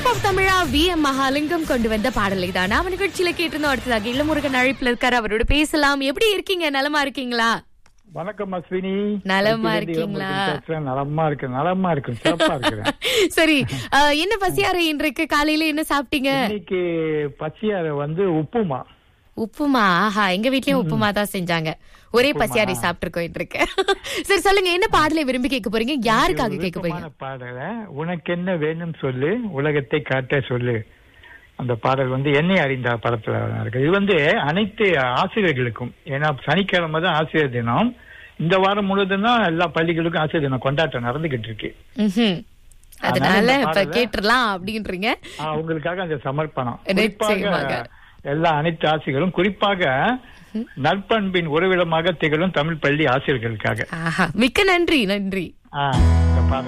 Of தமிழா V M Mahalingam கொண்டு வந்த பாடலை தான் நாம நிகழ்ச்சியில கேட்டிருந்தோம் அடுத்ததாக இளமுருகன் அழைப்புல இருக்காரு அவரோட பேசலாம் எப்படி இருக்கீங்க நலமா இருக்கீங்களா வணக்கம் அஸ்வினி நலமா வைத்தியர் இருக்கீங்களா? தேவமூர்த்தி பேசுறேன். நலமா இருக்கு நலமா இருக்கு சிறப்பா இருக்கிறேன் சரி அஹ், என்ன பசியார இன்றைக்கு காலையில என்ன சாப்பிட்டீங்க இன்னைக்கு பச்சையார வந்து உப்புமா உப்புமா ஆஹா எங்க வீட்லயும் உப்புமா தான் செஞ்சாங்க ஒரே பசியாரை சாப்பிட்டுருக்கோம் இன்றைக்கு சரி சொல்லுங்க என்ன பாடலை விரும்பி கேட்க போறீங்க யாருக்காக கேட்க போறீங்க விருப்பமான பாடல உனக்கு என்ன வேணும் சொல்லு உலகத்தை காட்ட சொல்லு அந்த பாடல் வந்து என்னை அறிந்த படத்துல இருக்கு இது வந்து அனைத்து ஆசிரியர்களுக்கும் ஏன்னா சனிக்கிழமை தான் ஆசிரியர் தினம் இந்த வாரம் முழுவதும் தான் எல்லா பள்ளிகளுக்கும் ஆசிரியர் தினம் கொண்டாட்டம் நடந்துகிட்டு இருக்கு ம்ஹும். அதனால அதனால இந்த இப்ப பாடலை- கேட்டுறலாம் அப்படின்றீங்க ஆஹ் உங்களுக்காக அந்த சமர்ப்பணம் நிச்சயமாக. குறிப்பாக எல்லா அனைத்து ஆசிரியர்களும் குறிப்பாக நற்பண்பின் உறவிடமாக திகழும் தமிழ் பள்ளி ஆசிரியர்களுக்காக ஆஹா மிக்க நன்றி நன்றி ஆஹ்